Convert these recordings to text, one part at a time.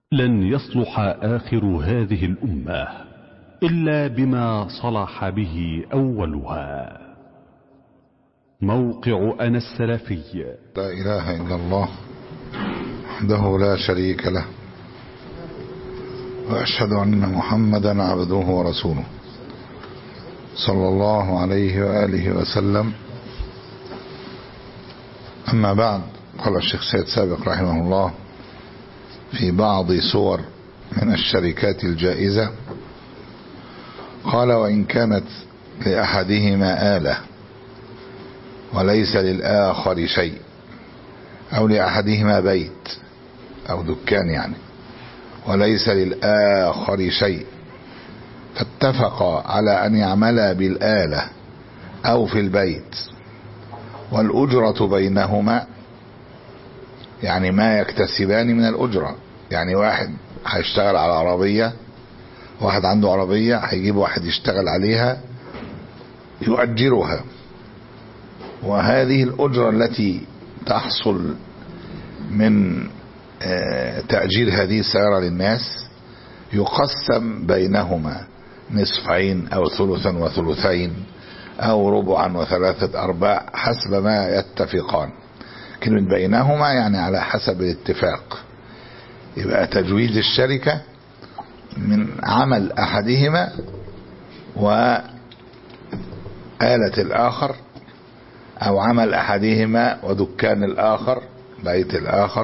لن يصلح آخر هذه الأمة إلا بما صلح به أولها موقع أنا السلفي لا إله إلا الله وحده لا شريك له وأشهد أن محمدا عبده ورسوله صلى الله عليه وآله وسلم أما بعد قال الشيخ سيد سابق رحمه الله في بعض صور من الشركات الجائزة قال وإن كانت لأحدهما آلة وليس للآخر شيء أو لأحدهما بيت أو دكان يعني وليس للآخر شيء فاتفقا على أن يعملا بالآلة أو في البيت والأجرة بينهما يعني ما يكتسبان من الأجرة يعني واحد هيشتغل على عربية واحد عنده عربية هيجيب واحد يشتغل عليها يؤجرها وهذه الأجرة التي تحصل من تأجير هذه السيارة للناس يقسم بينهما نصفين أو ثلثا وثلثين أو ربعا وثلاثة أرباع حسب ما يتفقان كلمة بينهما يعني على حسب الاتفاق يبقى تجويز الشركة من عمل أحدهما وآلة الآخر أو عمل أحدهما ودكان الآخر بيت الآخر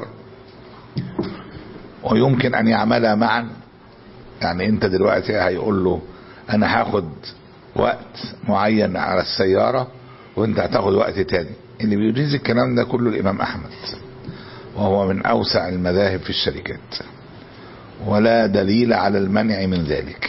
ويمكن أن يعملا معا يعني أنت دلوقتي هيقول له أنا هاخد وقت معين على السيارة وأنت هتاخد وقت تاني اللي بيجيز الكلام ده كله الإمام أحمد وهو من أوسع المذاهب في الشركات ولا دليل على المنع من ذلك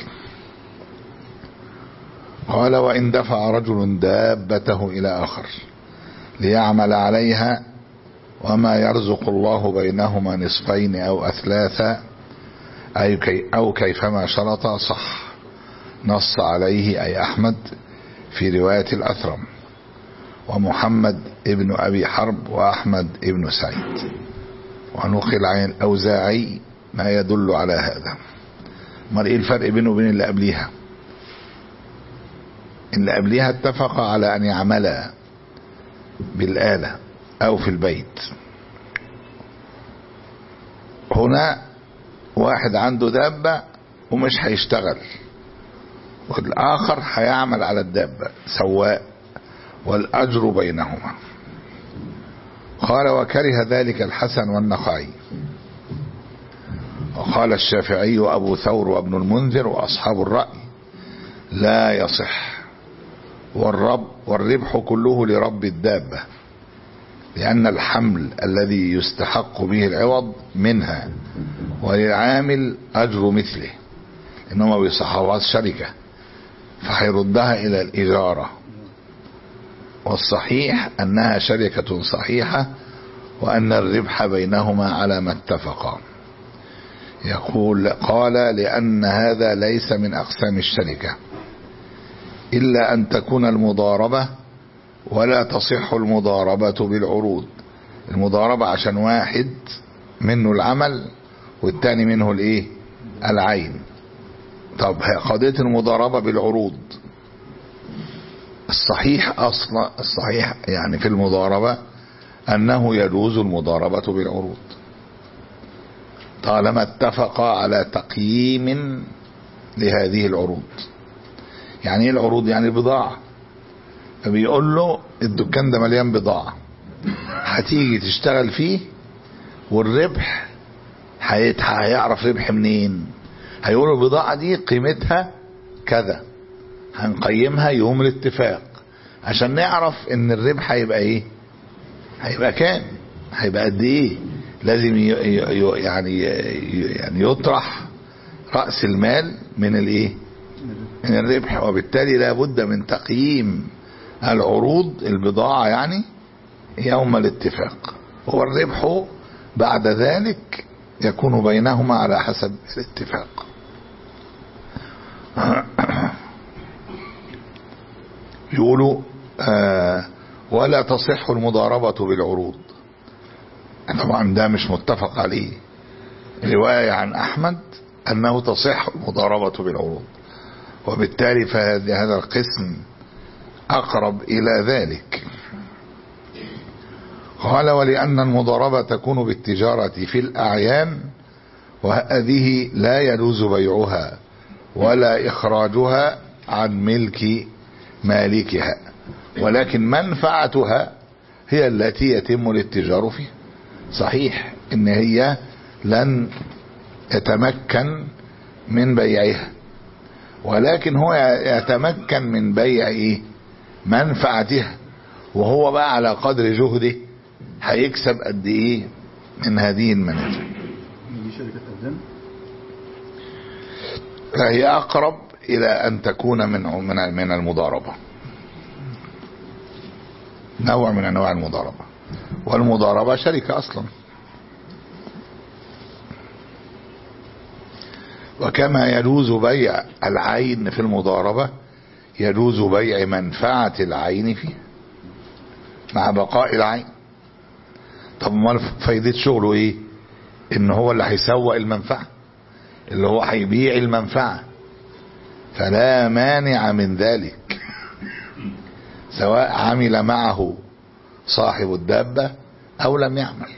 قال وإن دفع رجل دابته إلى آخر ليعمل عليها وما يرزق الله بينهما نصفين أو أثلاثا أي كي أو كيفما شرط صح نص عليه أي أحمد في رواية الأثرم ومحمد ابن أبي حرب وأحمد ابن سعيد ونقل عن الأوزاعي ما يدل على هذا امال ايه الفرق بينه وبين اللي قبليها اللي قبليها اتفق على أن يعملا بالآلة أو في البيت هنا واحد عنده دابة ومش هيشتغل والآخر هيعمل على الدابة سواء والأجر بينهما قال وكره ذلك الحسن والنخعي وقال الشافعي وأبو ثور وابن المنذر وأصحاب الرأي لا يصح والرب والربح كله لرب الدابة لأن الحمل الذي يستحق به العوض منها وللعامل أجر مثله إنما بصحوات شركة فهيردها إلى الإجارة والصحيح أنها شركة صحيحة وأن الربح بينهما على ما اتفقا يقول قال لأن هذا ليس من أقسام الشركة إلا أن تكون المضاربة ولا تصح المضاربة بالعروض المضاربة عشان واحد منه العمل والتاني منه الايه العين طب قضية المضاربة بالعروض الصحيح اصلا الصحيح يعني في المضاربة انه يجوز المضاربة بالعروض طالما اتفقا على تقييم لهذه العروض يعني ايه العروض يعني البضاعة فبيقول له الدكان ده مليان بضاعة هتيجي تشتغل فيه والربح هيعرف ربح منين هيقولوا البضاعة دي قيمتها كذا هنقيمها يوم الاتفاق عشان نعرف ان الربح هيبقى ايه هيبقى كام هيبقى قد ايه لازم يعني يعني يطرح رأس المال من الايه من الربح وبالتالي لابد من تقييم العروض البضاعة يعني يوم الاتفاق هو الربح بعد ذلك يكون بينهما على حسب الاتفاق يقولوا آه ولا تصح المضاربة بالعروض طبعا ده مش متفق عليه رواية عن أحمد أنه تصح المضاربة بالعروض وبالتالي فهذا القسم أقرب إلى ذلك قال ولأن المضاربة تكون بالتجارة في الأعيان وهذه لا يجوز بيعها ولا إخراجها عن ملك مالكها ولكن منفعتها هي التي يتم الاتجار فيها صحيح ان هي لن يتمكن من بيعها ولكن هو يتمكن من بيع ايه منفعتها وهو بقى على قدر جهده هيكسب قد ايه من هذه المنافع دي شركة أذان فهي اقرب الى ان تكون من من من المضاربه نوع من انواع المضاربه والمضاربه شركه اصلا وكما يجوز بيع العين في المضاربه يجوز بيع منفعه العين فيه مع بقاء العين طب امال فايده شغله ايه ان هو اللي هيسوق المنفعه اللي هو هيبيع المنفعه فلا مانع من ذلك سواء عمل معه صاحب الدابة أو لم يعمل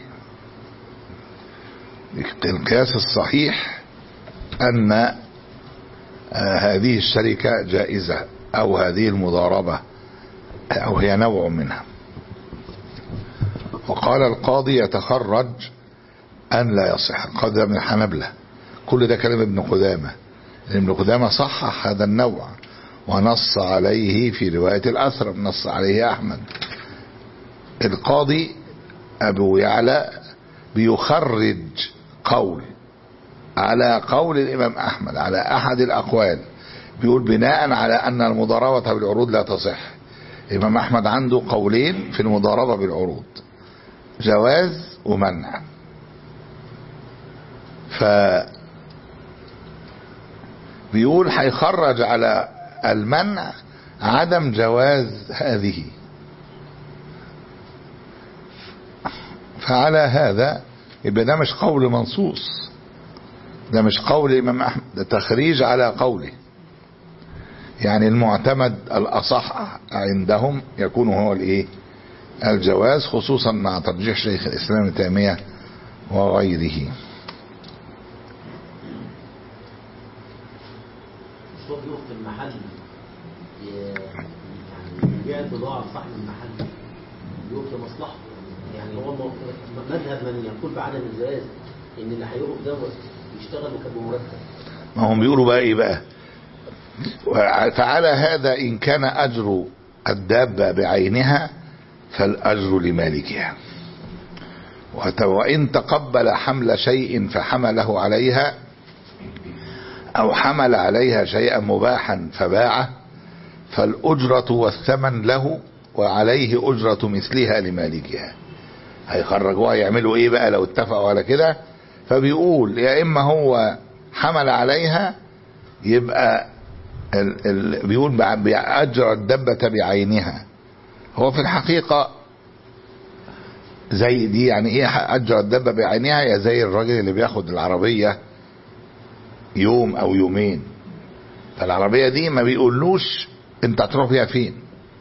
القياس الصحيح أن آه، هذه الشركة جائزة أو هذه المضاربة أو هي نوع منها وقال القاضي يتخرج أن لا يصح القاضي من الحنبلة كل ده كلام ابن قدامة ابن قدامة صحح هذا النوع ونص عليه في رواية الأثرم نص عليه أحمد القاضي أبو يعلى بيخرج قول على قول الإمام أحمد على أحد الأقوال بيقول بناء على أن المضاربة بالعروض لا تصح الإمام أحمد عنده قولين في المضاربة بالعروض جواز ومنع ف بيقول هيخرج على المنع عدم جواز هذه فعلى هذا يبقى ده مش قول منصوص ده مش قول الإمام أحمد ده تخريج على قوله يعني المعتمد الأصح عندهم يكون هو الإيه الجواز خصوصا مع ترجيح شيخ الإسلام ابن تيمية وغيره مش هو بيقف في المحل ي- يعني يبيع البضاعة لصاحب المحل يقف لمصلحته يعني هو مو- مذهب من يقول بعدم الجواز ان اللي هيقف دوت يشتغل وكان مرتب ما هم بيقولوا بقى ايه بقى فعلى هذا ان كان اجر الدابة بعينها فالاجر لمالكها وت- وان تقبل حمل شيء فحمله عليها او حمل عليها شيئا مباحا فباعه فالاجرة والثمن له وعليه اجرة مثلها لمالكها هيخرجوها يعملوا ايه بقى لو اتفقوا على كده فبيقول يا اما هو حمل عليها يبقى ال ال بيقول بع- بأجر الدبة بعينها هو في الحقيقة زي دي يعني ايه أجر الدبة بعينها يا زي الراجل اللي بياخد العربية يوم او يومين فالعربية دي ما بيقولوش انت هتروح بيها فين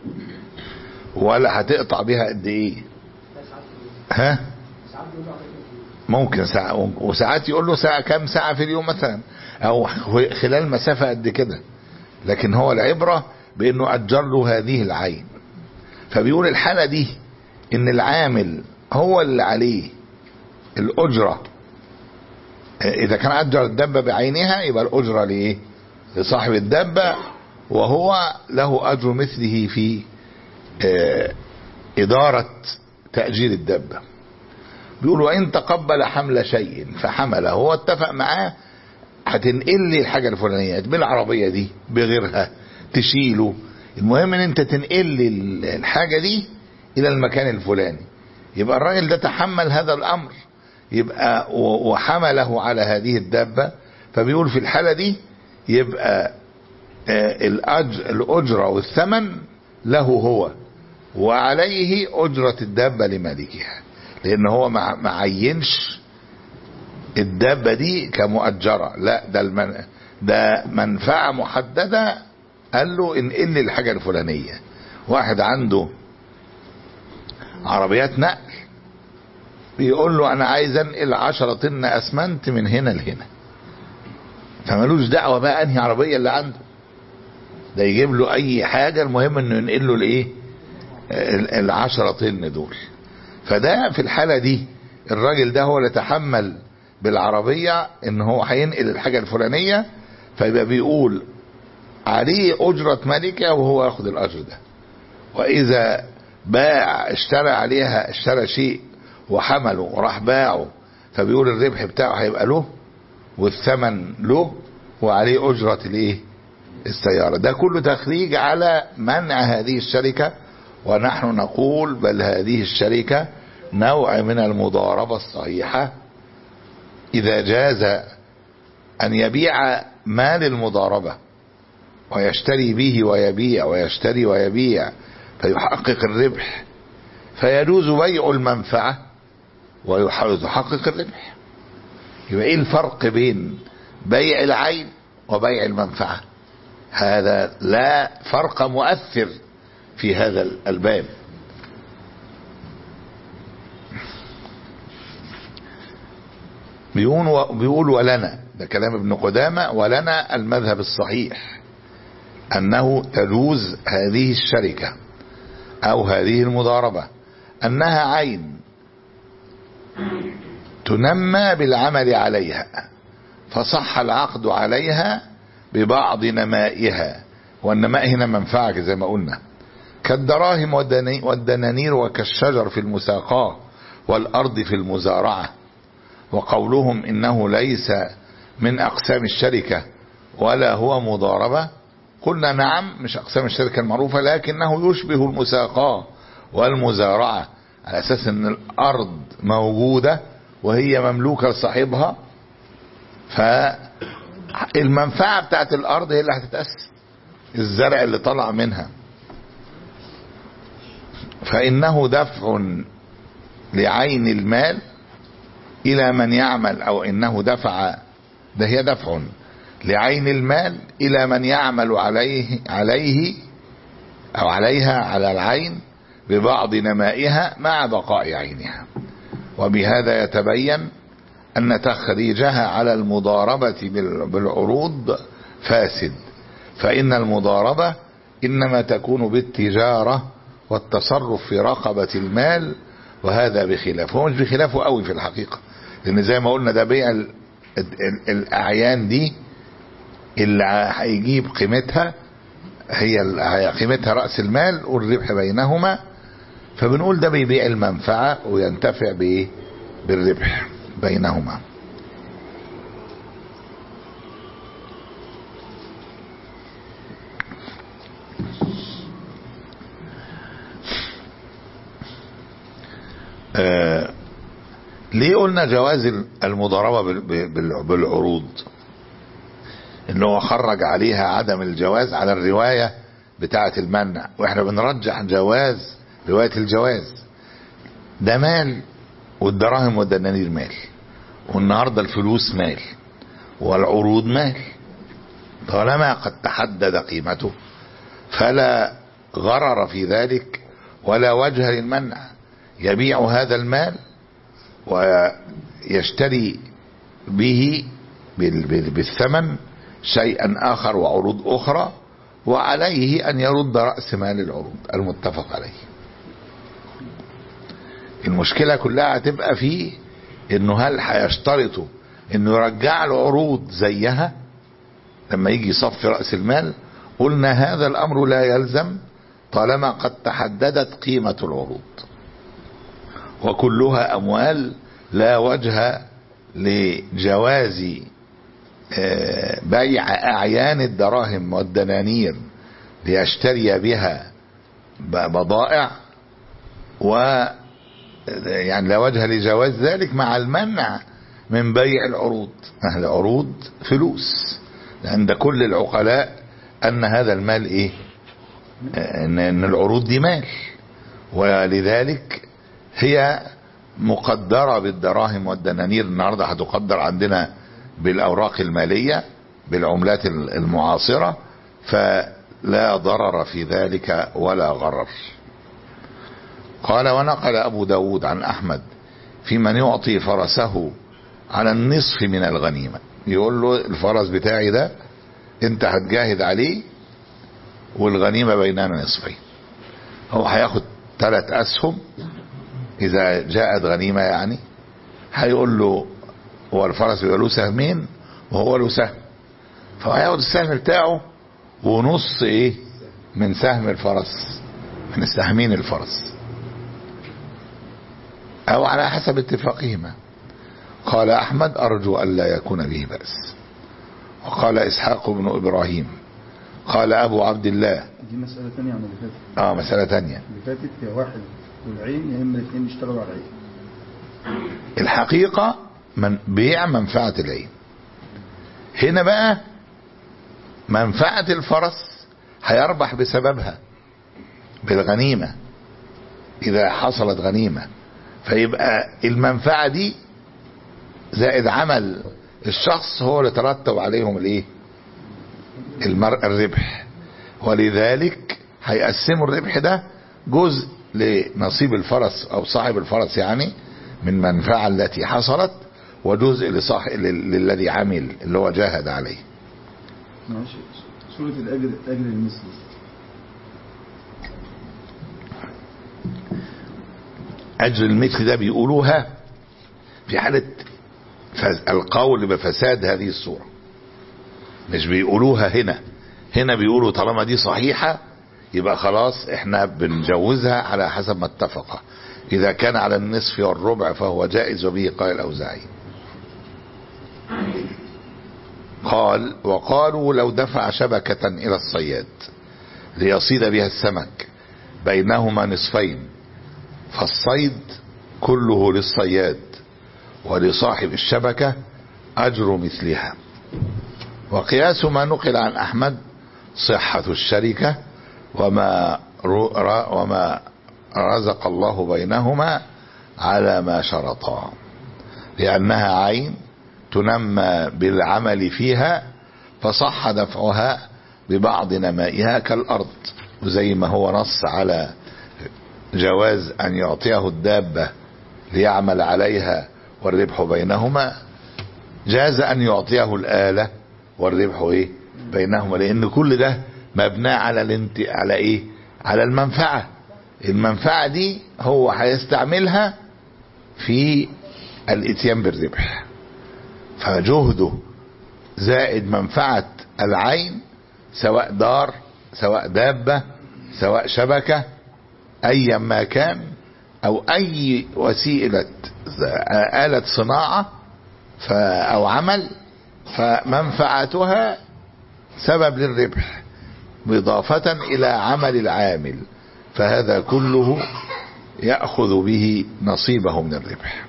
ولا هتقطع بيها قد ايه ها ممكن ساعة وساعات يقول له ساعة كام ساعة في اليوم مثلا او خلال مسافة قد كده لكن هو العبرة بانه اجر له هذه العين فبيقول الحالة دي ان العامل هو اللي عليه الاجرة اذا كان اجر الدبة بعينها يبقى الاجرة لايه لصاحب الدبة وهو له اجر مثله في آه، ادارة تأجير الدبة بيقول وان تقبل حمل شيء فحمله هو اتفق معاه هتنقل لي الحاجة الفلانية بالعربية دي بغيرها تشيله المهم ان انت تنقل لي الحاجة دي الى المكان الفلاني يبقى الراجل ده تحمل هذا الامر يبقى و- وحمله على هذه الدابة فبيقول في الحالة دي يبقى آه، الأجر الأجرة والثمن له هو وعليه أجرة الدابة لمالكها لأن هو ما ما عينش الدابة دي كمؤجرة لا ده المن... ده منفعة محددة قال له انقل لي الحاجة الفلانية واحد عنده عربيات نقل بيقول له انا عايز انقل عشرة طن اسمنت من هنا لهنا فمالوش دعوة بقى انهي عربية اللي عنده ده يجيب له اي حاجة المهم انه ينقل له الايه ال- العشرة طن دول فده في الحالة دي الراجل ده هو اللي تحمل بالعربية ان هو هينقل الحاجة الفلانية فيبقى بيقول عليه اجرة ملكة وهو ياخد الاجر ده واذا باع اشترى عليها اشترى شيء وحمله وراح باعه فبيقول الربح بتاعه هيبقى له والثمن له وعليه اجرة الايه السيارة ده كله تخريج على منع هذه الشركة ونحن نقول بل هذه الشركة نوع من المضاربة الصحيحة إذا جاز أن يبيع مال المضاربة ويشتري به ويبيع ويشتري ويبيع فيحقق الربح فيجوز بيع المنفعة ويحقق الربح يبقى ايه الفرق بين بيع العين وبيع المنفعة هذا لا فرق مؤثر في هذا الباب بيقول بيقول ولنا ده كلام ابن قدامة ولنا المذهب الصحيح أنه تجوز هذه الشركة أو هذه المضاربة أنها عين تنمى بالعمل عليها فصح العقد عليها ببعض نمائها والنماء هنا منفعة زي ما قلنا كالدراهم والدني- والدنانير وكالشجر في المساقاة والأرض في المزارعة وقولهم إنه ليس من أقسام الشركة ولا هو مضاربة قلنا نعم مش أقسام الشركة المعروفة لكنه يشبه المساقاة والمزارعة على أساس أن الأرض موجودة وهي مملوكة لصاحبها فالمنفعة بتاعت الأرض هي اللي هتتقسم الزرع اللي طلع منها فإنه دفع لعين المال إلى من يعمل أو إنه دفع ده هي دفع لعين المال إلى من يعمل عليه عليه أو عليها على العين ببعض نمائها مع بقاء عينها وبهذا يتبين أن تخريجها على المضاربة بال- بالعروض فاسد فإن المضاربة إنما تكون بالتجارة والتصرف في رقبة المال وهذا بخلافه هو مش بخلافه قوي في الحقيقة لأن زي ما قلنا ده بيع ال- ال- الأعيان دي اللي هيجيب قيمتها هي ال- قيمتها رأس المال والربح بينهما فبنقول ده بيبيع المنفعة وينتفع بايه بالربح بينهما آه ليه قلنا جواز المضاربة بال- بال- بالعروض ان هو خرج عليها عدم الجواز على الرواية بتاعة المنع واحنا بنرجح جواز رواية الجواز ده مال والدراهم والدنانير مال والنهاردة الفلوس مال والعروض مال طالما قد تحدد قيمته فلا غرر في ذلك ولا وجه للمنع يبيع هذا المال ويشتري به بال- بال- بالثمن شيئا آخر وعروض أخرى وعليه أن يرد رأس مال العروض المتفق عليه المشكلة كلها هتبقى في انه هل هيشترطوا انه يرجع له عروض زيها لما يجي يصفي رأس المال قلنا هذا الامر لا يلزم طالما قد تحددت قيمة العروض وكلها اموال لا وجه لجواز آه، بيع اعيان الدراهم والدنانير ليشتري بها ب- بضائع و يعني لا وجه لجواز ذلك مع المنع من بيع العروض أهل عروض فلوس عند كل العقلاء أن هذا المال إيه أن أن العروض دي مال ولذلك هي مقدرة بالدراهم والدنانير النهاردة هتقدر عندنا بالأوراق المالية بالعملات المعاصرة فلا ضرر في ذلك ولا غرر قال ونقل أبو داود عن أحمد في من يعطي فرسه على النصف من الغنيمة يقول له الفرس بتاعي ده انت هتجاهد عليه والغنيمة بيننا نصفين هو هياخد ثلاث أسهم إذا جاءت غنيمة يعني هيقول له هو الفرس بيبقى له سهمين وهو له سهم فهياخد السهم بتاعه ونص ايه من سهم الفرس من السهمين الفرس او على حسب اتفاقهما قال احمد ارجو الا يكون به باس وقال اسحاق بن ابراهيم قال ابو عبد الله دي مسألة تانية عن اللي فاتت اه مسألة تانية اللي فاتت يا واحد والعين يا اما الاثنين يشتغلوا على العين الحقيقة من بيع منفعة العين هنا بقى منفعة الفرس هيربح بسببها بالغنيمة إذا حصلت غنيمة فيبقى المنفعة دي زائد عمل الشخص هو اللي ترتب عليهم الايه المر... الربح ولذلك هيقسموا الربح ده جزء لنصيب الفرس او صاحب الفرس يعني من المنفعة التي حصلت وجزء لصاحب لل- للذي عمل اللي هو جاهد عليه ماشي سورة الأجر أجر المثلي اجر المثل ده بيقولوها في حالة فز- القول بفساد هذه الصورة مش بيقولوها هنا هنا بيقولوا طالما دي صحيحة يبقى خلاص احنا بنجوزها على حسب ما اتفق اذا كان على النصف والربع فهو جائز وبه قال الاوزاعي قال وقالوا لو دفع شبكة الى الصياد ليصيد بها السمك بينهما نصفين فالصيد كله للصياد ولصاحب الشبكة أجر مثلها وقياس ما نقل عن أحمد صحة الشركة وما رو- ر- وما رزق الله بينهما على ما شرطا لأنها عين تنمى بالعمل فيها فصح دفعها ببعض نمائها كالأرض وزي ما هو نص على جواز أن يعطيه الدابة ليعمل عليها والربح بينهما جاز أن يعطيه الآلة والربح إيه بينهما لأن كل ده مبنى على الانت... على إيه على المنفعة المنفعة دي هو هيستعملها في الاتيان بالربح فجهده زائد منفعة العين سواء دار سواء دابة سواء شبكة ايا ما كان او اي وسيلة آلة صناعة ف او عمل فمنفعتها سبب للربح باضافة الى عمل العامل فهذا كله يأخذ به نصيبه من الربح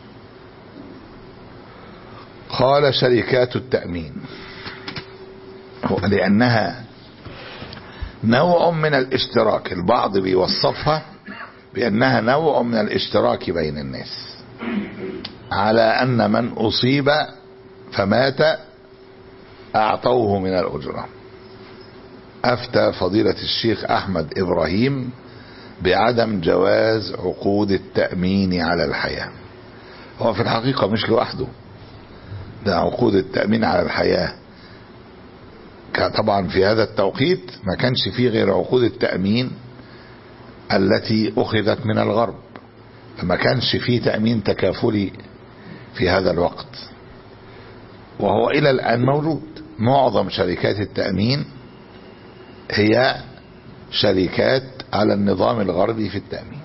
قال شركات التأمين هو لأنها نوع من الاشتراك البعض بيوصفها بأنها نوع من الاشتراك بين الناس على أن من أصيب فمات أعطوه من الأجرة أفتى فضيلة الشيخ أحمد إبراهيم بعدم جواز عقود التأمين على الحياة هو في الحقيقة مش لوحده ده عقود التأمين على الحياة كان طبعا في هذا التوقيت ما كانش فيه غير عقود التأمين التي أخذت من الغرب فما كانش فيه تأمين تكافلي في هذا الوقت وهو إلى الآن موجود معظم شركات التأمين هي شركات على النظام الغربي في التأمين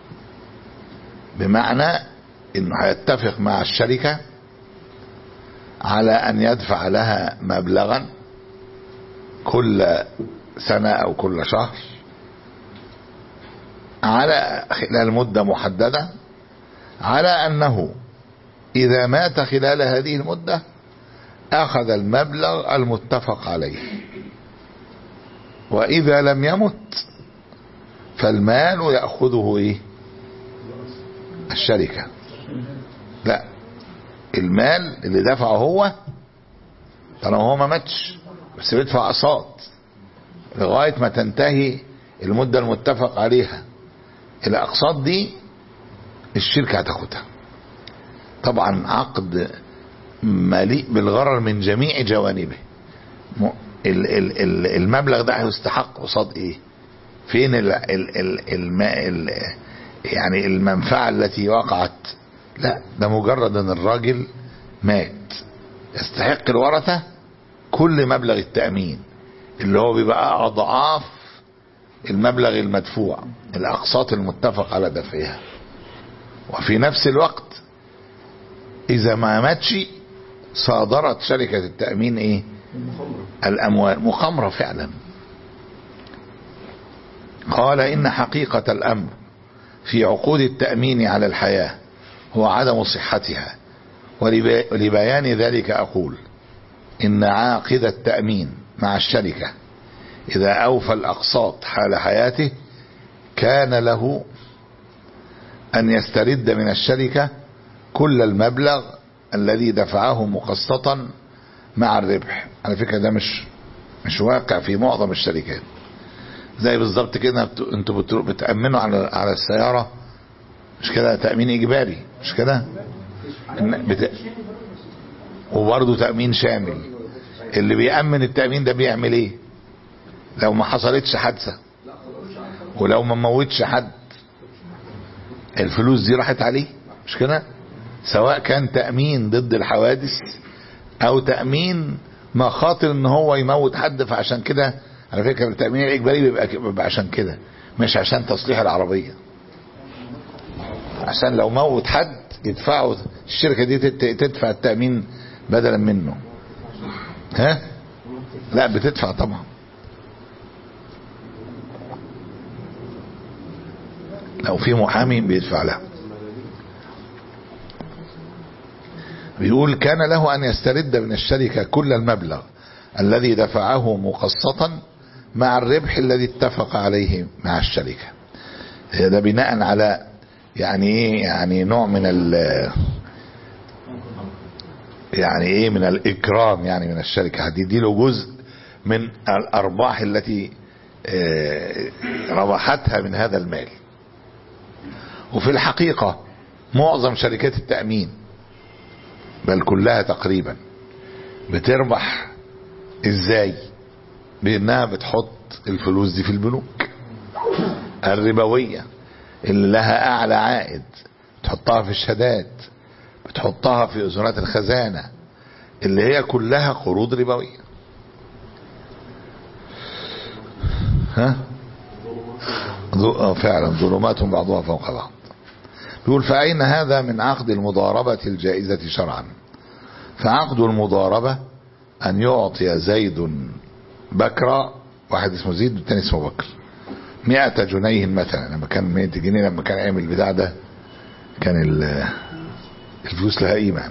بمعنى انه هيتفق مع الشركة على ان يدفع لها مبلغا كل سنة او كل شهر على خلال مدة محددة على انه اذا مات خلال هذه المدة اخذ المبلغ المتفق عليه واذا لم يمت فالمال يأخذه ايه الشركة لا المال اللي دفعه هو طالما هو ما ماتش بس بيدفع اقساط لغايه ما تنتهي المده المتفق عليها الاقساط دي الشركه هتاخدها طبعا عقد مليء بالغرر من جميع جوانبه م- ال- ال- ال- المبلغ ده هيستحق قصاد ايه فين ال ال ال الم ال يعني المنفعة التي وقعت لا ده مجرد ان الراجل مات يستحق الورثة كل مبلغ التأمين اللي هو بيبقى أضعاف المبلغ المدفوع الأقساط المتفق على دفعها وفي نفس الوقت إذا ما ماتش صادرت شركة التأمين إيه الأموال مخامرة فعلا قال إن حقيقة الأمر في عقود التأمين على الحياة هو عدم صحتها ولبي- ولبيان ذلك أقول إن عاقد التأمين مع الشركة إذا أوفى الأقساط حال حياته كان له أن يسترد من الشركة كل المبلغ الذي دفعه مقسطا مع الربح على فكرة ده مش مش واقع في معظم الشركات زي بالظبط كده بت- انتوا بت- بتأمنوا على على السيارة مش كده تأمين إجباري مش كده إن بت... وبرضه تأمين شامل اللي بيأمن التأمين ده بيعمل ايه لو ما حصلتش حادثة ولو ما موتش حد الفلوس دي راحت عليه مش كده سواء كان تأمين ضد الحوادث او تأمين مخاطر ان هو يموت حد فعشان كده على فكرة التأمين الإجباري بيبقى, بيبقى عشان كده مش عشان تصليح العربية عشان لو موت حد يدفعوا الشركة دي تت- تدفع التأمين بدلا منه ها لا بتدفع طبعا لو في محامي بيدفع لها بيقول كان له أن يسترد من الشركة كل المبلغ الذي دفعه مقسطا مع الربح الذي اتفق عليه مع الشركة ده بناء على يعني ايه يعني نوع من ال يعني ايه من الاكرام يعني من الشركة هتدي له جزء من الارباح التي آه، ربحتها من هذا المال وفي الحقيقة معظم شركات التأمين بل كلها تقريبا بتربح ازاي بانها بتحط الفلوس دي في البنوك الربوية اللي لها اعلى عائد تحطها في الشهادات بتحطها في اذونات الخزانة اللي هي كلها قروض ربوية ها ظو- آه فعلا ظلمات بعضها فوق بعض بيقول فأين هذا من عقد المضاربة الجائزة شرعا فعقد المضاربة أن يعطي زيد بكرة واحد اسمه زيد والتاني اسمه بكر مئة جنيه مثلا لما كان مئة جنيه لما كان يعمل البتاع ده كان ال- الفلوس لها قيمة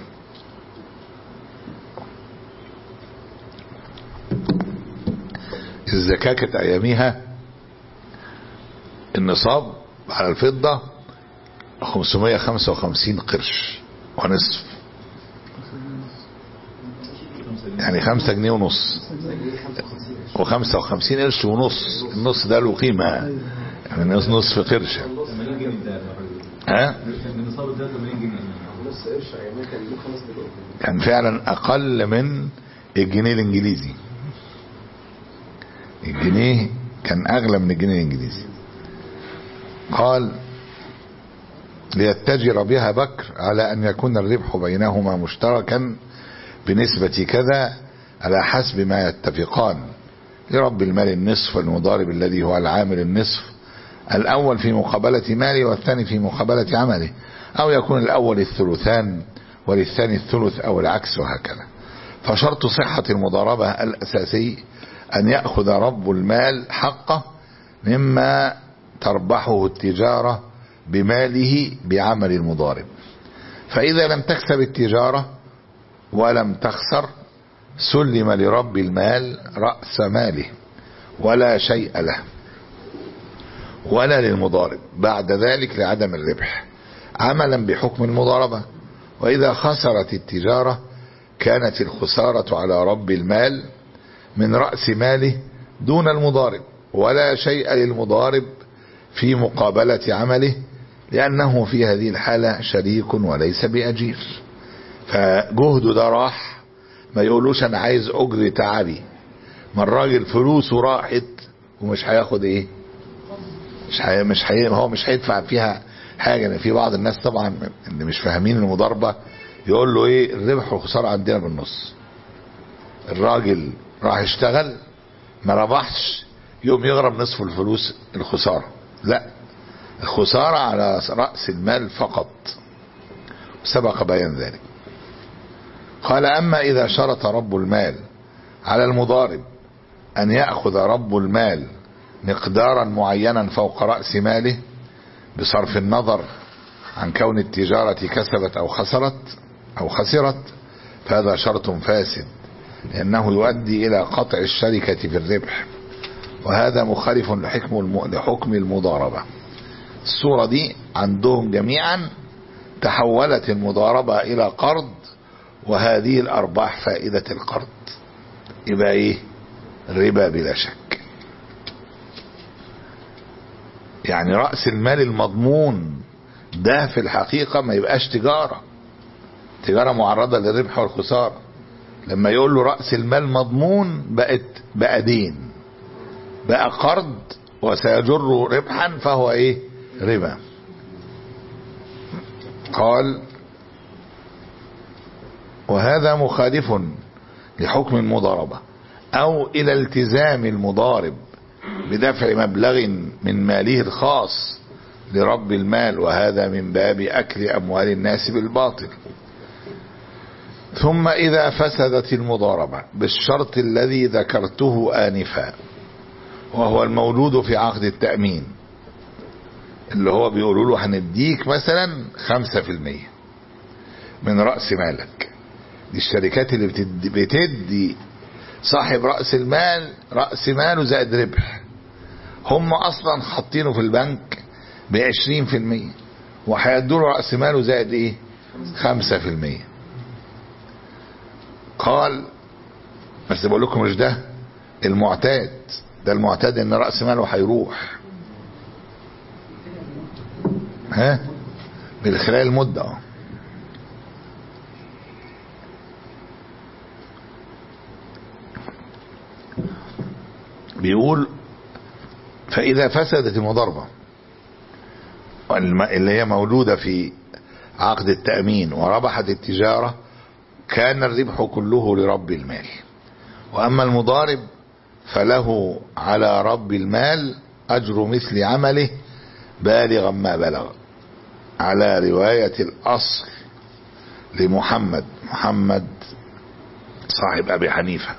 الزكاة كانت أياميها النصاب على الفضة 555 قرش ونصف يعني خمسة جنيه ونص وخمسة وخمسين قرش ونص النص ده له قيمة يعني نص نصف قرش 80 جنيه ده ها النصاب ده 80 جنيه نص قرش ايامها كان يجيب خمس دقايق كان فعلا اقل من الجنيه الانجليزي الجنيه كان اغلى من الجنيه الانجليزي قال ليتجر بها بكر على ان يكون الربح بينهما مشتركا بنسبة كذا على حسب ما يتفقان لرب المال النصف والمضارب الذي هو العامل النصف الأول في مقابلة ماله والثاني في مقابلة عمله أو يكون الأول الثلثان وللثاني الثلث أو العكس وهكذا فشرط صحة المضاربة الأساسي أن يأخذ رب المال حقه مما تربحه التجارة بماله بعمل المضارب فإذا لم تكسب التجارة ولم تخسر سلم لرب المال رأس ماله ولا شيء له ولا للمضارب بعد ذلك لعدم الربح عملا بحكم المضاربة وإذا خسرت التجارة كانت الخسارة على رب المال من رأس ماله دون المضارب ولا شيء للمضارب في مقابلة عمله لأنه في هذه الحالة شريك وليس بأجير فجهده ده راح ما يقولوش أنا عايز أجر تعبي ما الراجل فلوسه راحت ومش هياخد ايه مش هي مش هي هو مش هيدفع فيها حاجه يعني في بعض الناس طبعا اللي مش فاهمين المضاربه يقول له ايه الربح والخساره عندنا بالنص الراجل راح يشتغل ما ربحش يوم يغرم نصف الفلوس الخساره لا الخساره على راس المال فقط سبق بيان ذلك قال اما اذا شرط رب المال على المضارب أن يأخذ رب المال مقدارا معينا فوق رأس ماله بصرف النظر عن كون التجارة كسبت أو خسرت أو خسرت فهذا شرط فاسد لأنه يؤدي إلى قطع الشركة في الربح وهذا مخالف لحكم الم- لحكم المضاربة الصورة دي عندهم جميعا تحولت المضاربة إلى قرض وهذه الأرباح فائدة القرض يبقى إيه ربا بلا شك يعني رأس المال المضمون ده في الحقيقة ما يبقاش تجارة تجارة معرضة للربح والخسارة لما يقول له رأس المال مضمون بقت بقى دين بقى قرض وسيجر ربحا فهو ايه ربا قال وهذا مخالف لحكم المضاربة او الى التزام المضارب بدفع مبلغ من ماله الخاص لرب المال وهذا من باب اكل اموال الناس بالباطل ثم اذا فسدت المضاربة بالشرط الذي ذكرته انفا وهو المولود في عقد التأمين اللي هو بيقولوا له هنديك مثلا خمسة في المية من رأس مالك دي الشركات اللي بتدي, بتدي صاحب رأس المال رأس ماله زائد ربح هم اصلا حاطينه في البنك بعشرين في المية وهيدوا له رأس ماله زائد ايه خمسة في المية قال بس بقول لكم مش ده المعتاد ده المعتاد ان رأس ماله هيروح ها من خلال المدة اه بيقول فإذا فسدت المضاربة اللي هي مولودة في عقد التأمين وربحت التجارة كان الربح كله لرب المال وأما المضارب فله على رب المال أجر مثل عمله بالغا ما بلغ على رواية الأصل لمحمد محمد صاحب أبي حنيفة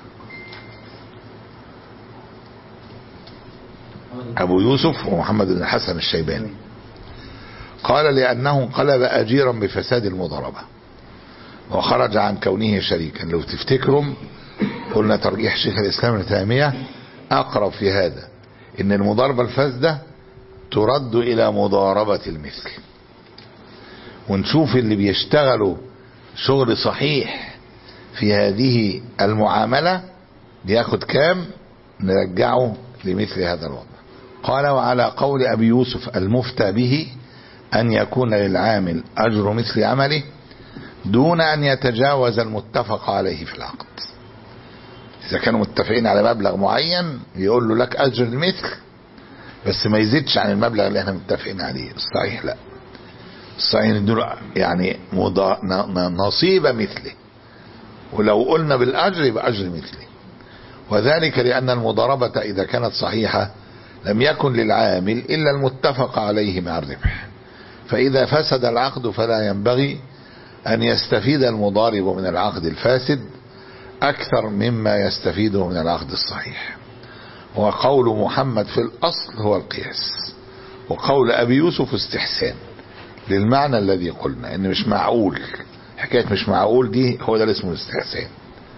أبو يوسف ومحمد بن الحسن الشيباني قال لأنه انقلب أجيرا بفساد المضاربة وخرج عن كونه شريكا لو تفتكروا قلنا ترجيح شيخ الإسلام ابن تيمية أقرب في هذا إن المضاربة الفاسدة ترد إلى مضاربة المثل ونشوف اللي بيشتغلوا شغل صحيح في هذه المعاملة بياخد كام نرجعه لمثل هذا الوضع قال وعلى قول أبي يوسف المفتى به أن يكون للعامل أجر مثل عمله دون أن يتجاوز المتفق عليه في العقد إذا كانوا متفقين على مبلغ معين يقول له لك أجر المثل بس ما يزيدش عن المبلغ اللي احنا متفقين عليه الصحيح لا الصحيح ندول يعني مضا... نصيب مثله ولو قلنا بالأجر يبقى أجر مثله وذلك لأن المضاربة إذا كانت صحيحة لم يكن للعامل إلا المتفق عليه مع الربح فإذا فسد العقد فلا ينبغي أن يستفيد المضارب من العقد الفاسد أكثر مما يستفيده من العقد الصحيح وقول محمد في الأصل هو القياس وقول أبي يوسف استحسان للمعنى الذي قلنا إن مش معقول حكاية مش معقول دي هو ده اللي اسمه استحسان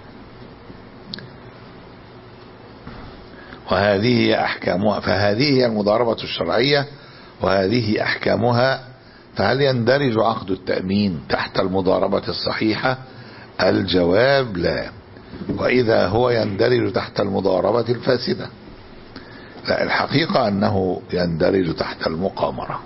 وهذه هي أحكامها فهذه هي المضاربة الشرعية وهذه أحكامها فهل يندرج عقد التأمين تحت المضاربة الصحيحة الجواب لا وإذا هو يندرج تحت المضاربة الفاسدة لا الحقيقة أنه يندرج تحت المقامرة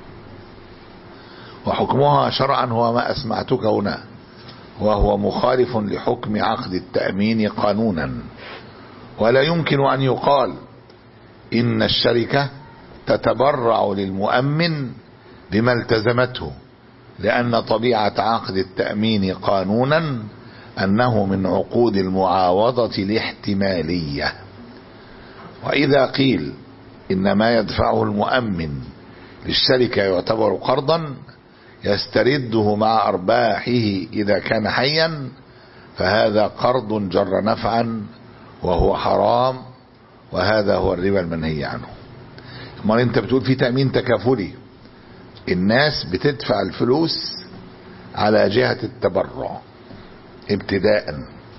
وحكمها شرعا هو ما أسمعتك هنا وهو مخالف لحكم عقد التأمين قانونا ولا يمكن أن يقال إن الشركة تتبرع للمؤمن بما التزمته لأن طبيعة عقد التأمين قانونا أنه من عقود المعاوضة الاحتمالية وإذا قيل إن ما يدفعه المؤمن للشركة يعتبر قرضا يسترده مع أرباحه إذا كان حيا فهذا قرض جر نفعا وهو حرام وهذا هو الربا المنهي عنه امال انت بتقول في تأمين تكافلي الناس بتدفع الفلوس على جهة التبرع ابتداء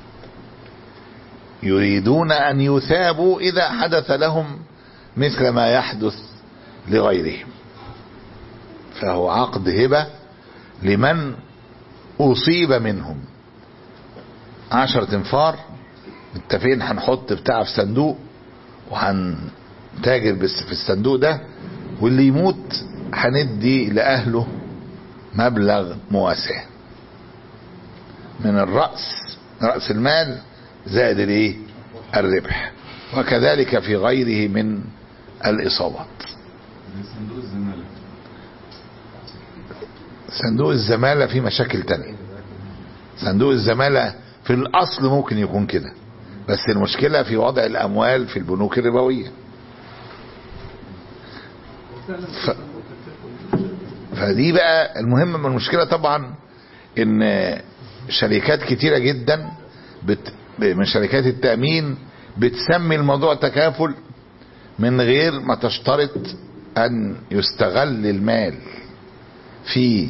يريدون ان يثابوا اذا حدث لهم مثل ما يحدث لغيرهم فهو عقد هبة لمن اصيب منهم عشرة انفار متفقين هنحط بتاع في صندوق وهنتاجر بس في الصندوق ده واللي يموت هندي لأهله مبلغ مواساه من الرأس رأس المال زائد الايه الربح وكذلك في غيره من الإصابات صندوق الزمالة صندوق الزمالة فيه مشاكل تانية صندوق الزمالة في الأصل ممكن يكون كده بس المشكلة في وضع الأموال في البنوك الربوية ف... فدي بقى المهم من المشكلة طبعا ان شركات كتيرة جدا بت... من شركات التأمين بتسمي الموضوع تكافل من غير ما تشترط ان يستغل المال في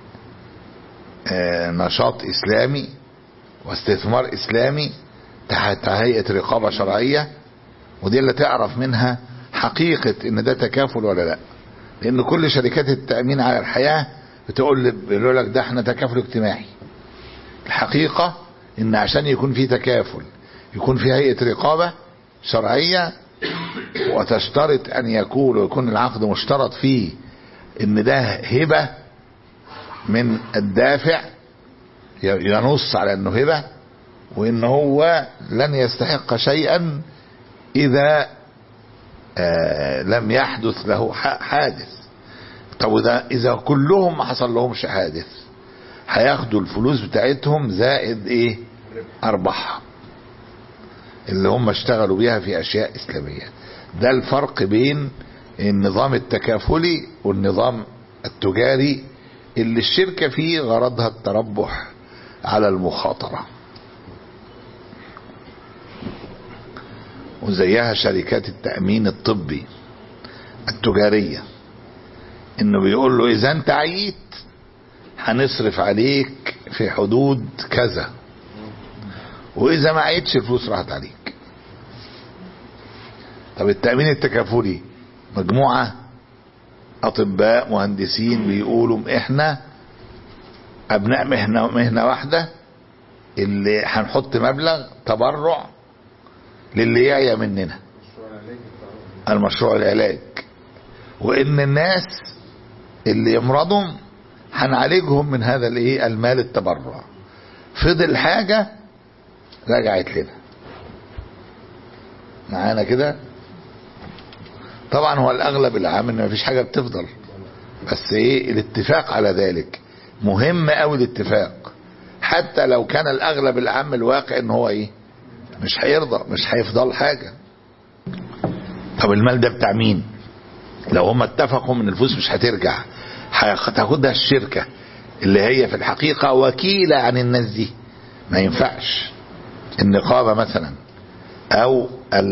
آه، نشاط اسلامي واستثمار اسلامي تحت هيئة رقابة شرعية ودي اللي تعرف منها حقيقة ان ده تكافل ولا لا لان كل شركات التأمين على الحياة بتقول بيقول لك ده احنا تكافل اجتماعي الحقيقة ان عشان يكون في تكافل يكون في هيئة رقابة شرعية وتشترط ان يكون ويكون العقد مشترط فيه ان ده هبة من الدافع ينص على انه هبة وان هو لن يستحق شيئا اذا آه لم يحدث له حادث طب اذا اذا كلهم ما حصل لهمش حادث هياخدوا الفلوس بتاعتهم زائد ايه ارباحها اللي هم اشتغلوا بيها في اشياء اسلامية ده الفرق بين النظام التكافلي والنظام التجاري اللي الشركة فيه غرضها التربح على المخاطرة وزيها شركات التأمين الطبي التجارية انه بيقول له اذا انت عييت هنصرف عليك في حدود كذا واذا ما عيتش الفلوس راحت عليك طب التأمين التكافلي مجموعة اطباء مهندسين بيقولوا احنا ابناء مهنة مهنة واحدة اللي هنحط مبلغ تبرع للي يعيا مننا المشروع العلاج وان الناس اللي يمرضوا هنعالجهم من هذا الايه المال التبرع فضل حاجة رجعت لنا معانا كده طبعا هو الاغلب العام ان مفيش حاجة بتفضل بس ايه الاتفاق على ذلك مهم قوي الاتفاق حتى لو كان الاغلب العام الواقع ان هو ايه مش هيرضى مش هيفضل حاجة طب المال ده بتاع مين لو هم اتفقوا ان الفلوس مش هترجع هتاخدها الشركة اللي هي في الحقيقة وكيلة عن الناس دي ما ينفعش النقابة مثلا او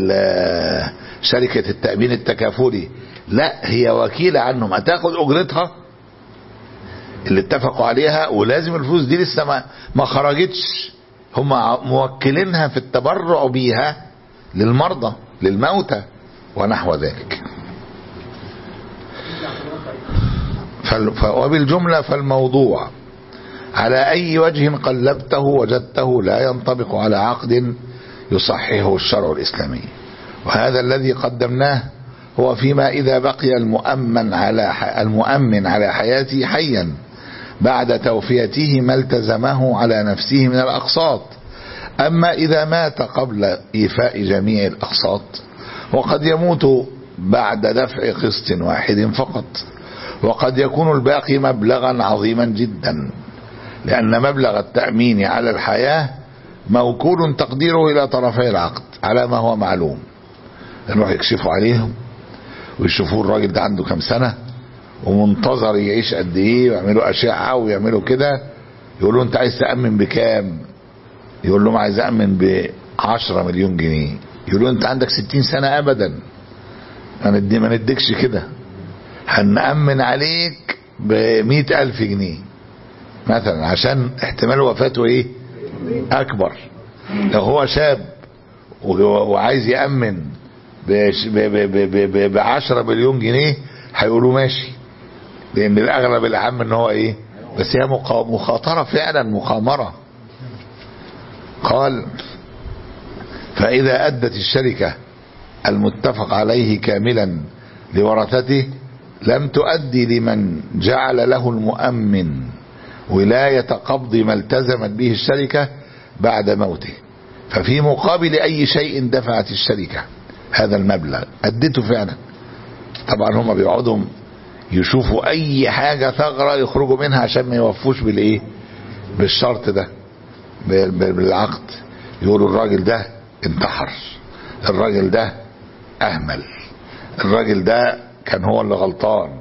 شركة التأمين التكافلي لا هي وكيلة عنهم هتاخد اجرتها اللي اتفقوا عليها ولازم الفلوس دي لسه ما, ما خرجتش هم موكلينها في التبرع بيها للمرضى للموتى ونحو ذلك فال- ف- وبالجملة فالموضوع على أي وجه قلبته وجدته لا ينطبق على عقد يصححه الشرع الإسلامي وهذا الذي قدمناه هو فيما إذا بقي المؤمن على ح- المؤمن على حياته حيا بعد توفيته ما التزمه على نفسه من الأقساط أما إذا مات قبل إيفاء جميع الأقساط وقد يموت بعد دفع قسط واحد فقط وقد يكون الباقي مبلغا عظيما جدا لأن مبلغ التأمين على الحياة موكول تقديره إلى طرفي العقد على ما هو معلوم نروح يكشفوا عليهم ويشوفوا الراجل ده عنده كام سنة ومنتظر يعيش قد ايه ويعملوا أشعة ويعملوا كده يقولوا انت عايز تأمن بكام يقول لهم عايز أأمن ب 10 مليون جنيه يقولوا انت عندك 60 سنة أبدا ما ندي ما نديكش كده هنأمن عليك ب ألف جنيه مثلا عشان احتمال وفاته ايه اكبر لو هو شاب و- وعايز يأمن بش- ب- ب- ب- ب- ب- بعشرة مليون جنيه هيقولوا ماشي لان الاغلب العام ان هو ايه بس هي مقا- مخاطرة فعلا مقامرة قال فاذا ادت الشركة المتفق عليه كاملا لورثته لم تؤدي لمن جعل له المؤمن ولاية قبض ما التزمت به الشركة بعد موته ففي مقابل أي شيء دفعت الشركة هذا المبلغ أدته فعلا طبعا هم بيقعدوا يشوفوا أي حاجة ثغرة يخرجوا منها عشان ما يوفوش بالإيه بالشرط ده بال- بال- بالعقد يقولوا الراجل ده انتحر الراجل ده أهمل الراجل ده كان هو اللي غلطان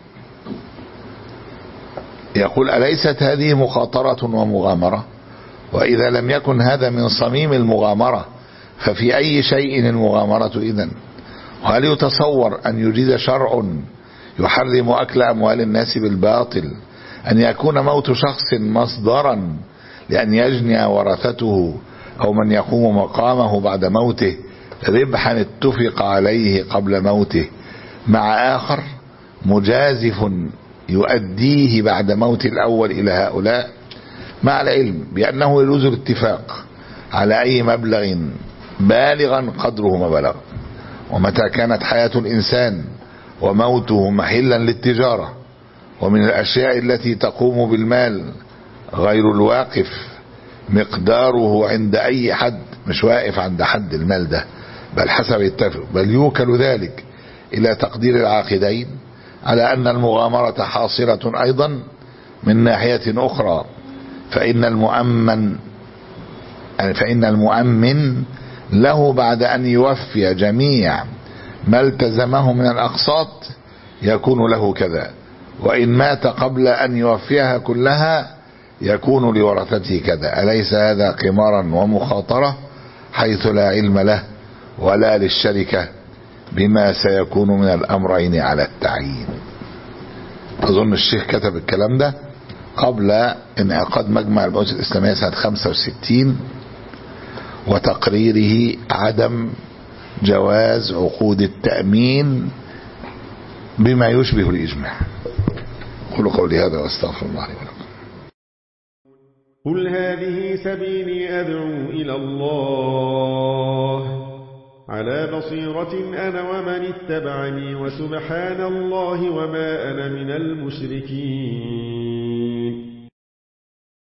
يقول أليست هذه مخاطرة ومغامرة وإذا لم يكن هذا من صميم المغامرة ففي أي شيء المغامرة إذن وهل يتصور أن يجيد شرع يحرم أكل أموال الناس بالباطل أن يكون موت شخص مصدرا لأن يجني ورثته أو من يقوم مقامه بعد موته ربحا اتفق عليه قبل موته مع آخر مجازف يؤديه بعد موت الأول إلى هؤلاء مع العلم بأنه يجوز الاتفاق على أي مبلغ بالغا قدره ما بلغ ومتى كانت حياة الإنسان وموته محلا للتجارة ومن الأشياء التي تقوم بالمال غير الواقف مقداره عند أي حد مش واقف عند حد المال ده بل حسب يتفق بل يوكل ذلك إلى تقدير العاقدين على أن المغامرة حاصلة أيضا من ناحية أخرى فإن المؤمن فإن المؤمن له بعد أن يوفي جميع ما التزمه من الأقساط يكون له كذا وإن مات قبل أن يوفيها كلها يكون لورثته كذا أليس هذا قمارا ومخاطرة حيث لا علم له ولا للشركة بما سيكون من الأمرين على التعيين أظن الشيخ كتب الكلام ده قبل انعقاد مجمع البحوث الإسلامية سنة 65 وتقريره عدم جواز عقود التأمين بما يشبه الإجماع قولوا قولي هذا واستغفر الله لي ولكم قل هذه سبيلي أدعو إلى الله على بصيرة أنا ومن اتبعني وسبحان الله وما أنا من المشركين